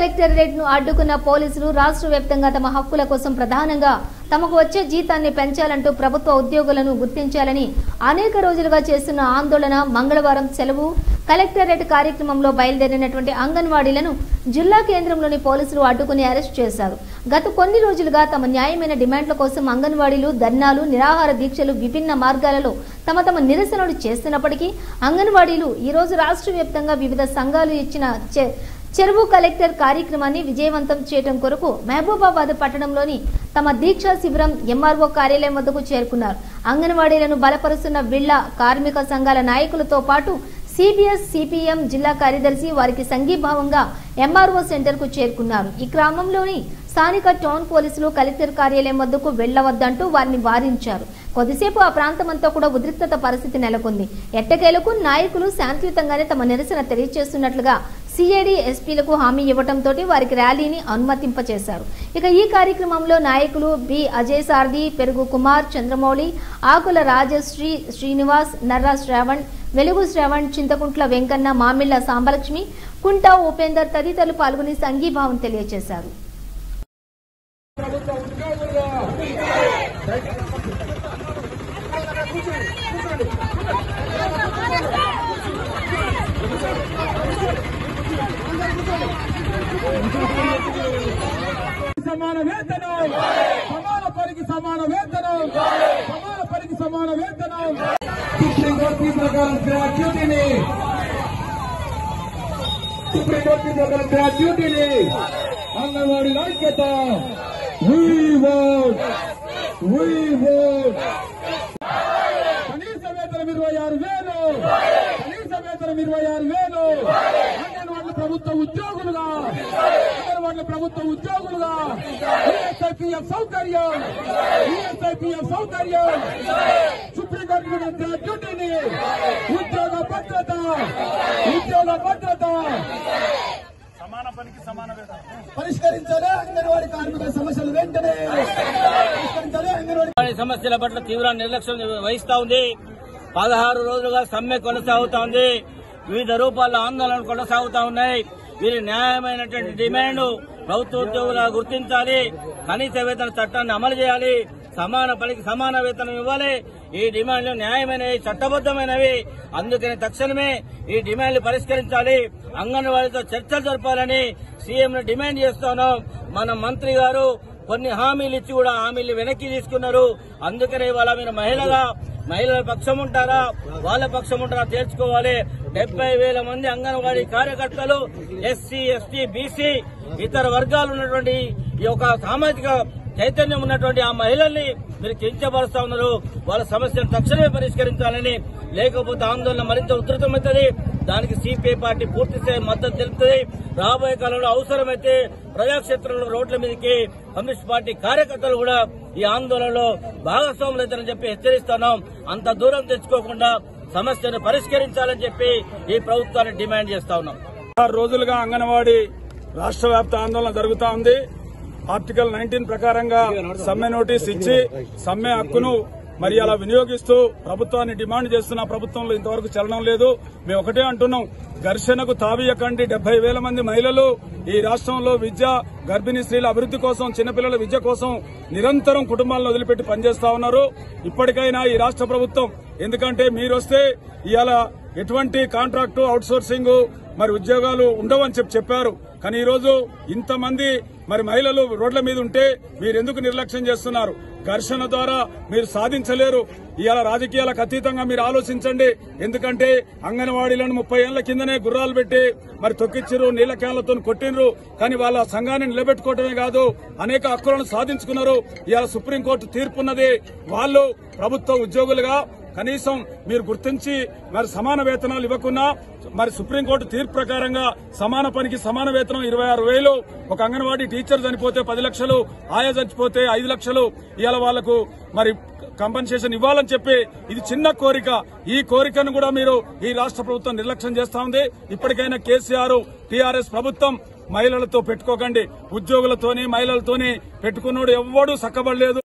collectorate ను అడ్డుకున్న పోలీసులు రాష్ట్ర వ్యాప్తంగా తమ హక్కుల కోసం ప్రధానంగా తమకు వచ్చే జీతాన్ని పెంచాలంటూ ప్రభుత్వ ఉద్యోగులను గుర్తించాలని అనేక రోజులుగా చేస్తున్న ఆందోళన మంగళవారం సెలవు కలెక్టరేట్ కార్యక్రమంలో బయలుదేరినటువంటి అంగన్వాడీలను జిల్లా కేంద్రంలోని పోలీసులు అడ్డుకుని అరెస్ట్ చేశారు గత కొన్ని రోజులుగా తమ న్యాయమైన డిమాండ్ల కోసం అంగన్వాడీలు ధర్నాలు నిరాహార దీక్షలు విభిన్న మార్గాలలో తమ తమ నిరసనలు చేస్తున్నప్పటికీ అంగన్వాడీలు ఈ రోజు రాష్ట్ర వ్యాప్తంగా వివిధ సంఘాలు ఇచ్చిన చె- చెరువు కలెక్టర్ కార్యక్రమాన్ని విజయవంతం చేయడం కొరకు మహబూబాబాద్ పట్టణంలోని తమ దీక్షా శిబిరం ఎంఆర్ఓ కార్యాలయం వద్దకు చేరుకున్నారు అంగన్వాడీలను బలపరుస్తున్న బిళ్ల కార్మిక సంఘాల నాయకులతో పాటు సిబిఎస్ సిపిఎం జిల్లా కార్యదర్శి వారికి సంఘీభావంగా ఎంఆర్ఓ సెంటర్ కు చేరుకున్నారు ఈ క్రమంలోని స్థానిక టౌన్ పోలీసులు కలెక్టర్ కార్యాలయం వద్దకు వెళ్లవద్దంటూ వారిని వారించారు కొద్దిసేపు ఆ ప్రాంతమంతా కూడా ఉద్రిక్తత పరిస్థితి నెలకొంది ఎట్టకేలకు నాయకులు శాంతియుతంగానే తమ నిరసన తెలియజేస్తున్నట్లుగా సిఐడి ఎస్పీలకు హామీ ఇవ్వడంతో వారికి ర్యాలీని అనుమతింపచేశారు ఇక ఈ కార్యక్రమంలో నాయకులు బి అజయ్ సారథి పెరుగు కుమార్ చంద్రమౌళి ఆకుల రాజశ్రీ శ్రీనివాస్ నర్రా శ్రావణ్ వెలుగు శ్రవణ్ చింతకుంట్ల వెంకన్న మామిళ్ల సాంబలక్ష్మి కుంటా ఉపేందర్ తదితరులు పాల్గొని సంఘీభావం తెలియజేశారు సమాన వేతనం సమాన పనికి సమాన వేతనం సమాన పనికి సమాన వేతనం సుప్రీంకోర్టు ప్రకారం గ్రాట్యుటీని సుప్రీంకోర్టు ప్రకారం గ్రాట్యుటీని అంగన్వాడీ ఐక్యత వీ ఓట్ వీ ఓట్ కనీస వేతనం ఇరవై ఆరు వేలు కనీస వేతనం ఇరవై ఆరు వేలు అంగన్వాడీ ప్రభుత్వ ఉద్యోగులుగా అంగన్వాడీ ప్రభుత్వ ఉద్యోగులుగా ఈఎస్ఐపిఎఫ్ సౌకర్యం ఈఎస్ఐపిఎఫ్ సౌకర్యం సుప్రీంకోర్టు డ్యూటీని ఉద్యోగ భద్రత ఉద్యోగ భద్రత సమాన పనికి సమాన వేతనం పరిష్కరించాలి అంగన్వాడీ కార్మికుల సమస్యలు వెంటనే పరిష్కరించాలి అంగన్వాడీ అంగన్వాడీ సమస్యల పట్ల తీవ్ర నిర్లక్ష్యం వహిస్తా ఉంది పదహారు రోజులుగా సమ్మె కొనసాగుతా ఉంది వివిధ రూపాల్లో ఆందోళనలు కొనసాగుతా ఉన్నాయి వీరి న్యాయమైనటువంటి డిమాండ్ ప్రభుత్వ ఉద్యోగులుగా గుర్తించాలి కనీస వేతన చట్టాన్ని అమలు చేయాలి సమాన పనికి సమాన వేతనం ఇవ్వాలి ఈ డిమాండ్లు న్యాయమైనవి చట్టబద్దమైనవి అందుకని తక్షణమే ఈ డిమాండ్లు పరిష్కరించాలి అంగన్వాడీతో చర్చలు జరపాలని సీఎం డిమాండ్ చేస్తున్నాం మన మంత్రి గారు కొన్ని హామీలు ఇచ్చి కూడా హామీలు వెనక్కి తీసుకున్నారు అందుకనే ఇవాళ మీరు మహిళగా మహిళల పక్షం ఉంటారా వాళ్ళ పక్షం ఉంటారా తేల్చుకోవాలి డెబ్బై వేల మంది అంగన్వాడీ కార్యకర్తలు ఎస్సీ ఎస్టీ బీసీ ఇతర వర్గాలు ఉన్నటువంటి ఈ యొక్క సామాజిక చైతన్యం ఉన్నటువంటి ఆ మహిళల్ని మీరు కించపరుస్తా ఉన్నారు వాళ్ళ సమస్యను తక్షణమే పరిష్కరించాలని లేకపోతే ఆందోళన మరింత ఉధృతమవుతుంది దానికి సిపిఐ పార్టీ పూర్తి స్థాయి మద్దతు తెలుపుతుంది రాబోయే కాలంలో అవసరమైతే ప్రజాక్షేత్రంలో రోడ్ల మీదకి కమ్యూనిస్ట్ పార్టీ కార్యకర్తలు కూడా ఈ ఆందోళనలో భాగస్వాములైతారని చెప్పి హెచ్చరిస్తున్నాం అంత దూరం తెచ్చుకోకుండా సమస్యను పరిష్కరించాలని చెప్పి ఈ ప్రభుత్వాన్ని డిమాండ్ చేస్తా ఉన్నాం ఆరు రోజులుగా అంగన్వాడీ రాష్ట్ర వ్యాప్త ఆందోళన జరుగుతా ఉంది ఆర్టికల్ నైన్టీన్ ప్రకారంగా సమ్మె నోటీస్ ఇచ్చి సమ్మె హక్కును మరి అలా వినియోగిస్తూ ప్రభుత్వాన్ని డిమాండ్ చేస్తున్న ప్రభుత్వంలో ఇంతవరకు చలనం లేదు మేము ఒకటే అంటున్నాం ఘర్షణకు తావీయకండి డెబ్బై వేల మంది మహిళలు ఈ రాష్ట్రంలో విద్య గర్భిణీ స్త్రీల అభివృద్ధి కోసం చిన్నపిల్లల విద్య కోసం నిరంతరం కుటుంబాలను వదిలిపెట్టి పనిచేస్తా ఉన్నారు ఇప్పటికైనా ఈ రాష్ట్ర ప్రభుత్వం ఎందుకంటే మీరొస్తే ఇవాళ ఎటువంటి కాంట్రాక్టు అవుట్సోర్సింగ్ మరి ఉద్యోగాలు ఉండవని చెప్పి చెప్పారు కానీ ఈ రోజు ఇంతమంది మరి మహిళలు రోడ్ల మీద ఉంటే మీరెందుకు నిర్లక్ష్యం చేస్తున్నారు ఘర్షణ ద్వారా మీరు సాధించలేరు ఇవాళ రాజకీయాలకు అతీతంగా మీరు ఆలోచించండి ఎందుకంటే అంగన్వాడీలను ముప్పై ఏళ్ల కిందనే గుర్రాలు పెట్టి మరి తొక్కిచ్చిర్రు నీళ్ల క్యాన్లతో కొట్టిండ్రు కానీ వాళ్ళ సంఘాన్ని నిలబెట్టుకోవటమే కాదు అనేక హక్కులను సాధించుకున్నారు ఇవాళ సుప్రీంకోర్టు తీర్పున్నది వాళ్ళు ప్రభుత్వ ఉద్యోగులుగా కనీసం మీరు గుర్తించి మరి సమాన వేతనాలు ఇవ్వకున్నా మరి సుప్రీంకోర్టు తీర్పు ప్రకారంగా సమాన పనికి సమాన వేతనం ఇరవై ఆరు వేలు ఒక అంగన్వాడీ టీచర్ చనిపోతే పది లక్షలు ఆయా చనిపోతే ఐదు లక్షలు ఇవాళ వాళ్లకు మరి కంపెన్సేషన్ ఇవ్వాలని చెప్పి ఇది చిన్న కోరిక ఈ కోరికను కూడా మీరు ఈ రాష్ట్ర ప్రభుత్వం నిర్లక్ష్యం చేస్తా ఉంది ఇప్పటికైనా కేసీఆర్ టీఆర్ఎస్ ప్రభుత్వం మహిళలతో పెట్టుకోకండి ఉద్యోగులతోని మహిళలతోని పెట్టుకున్నోడు ఎవ్వడూ సక్కబడలేదు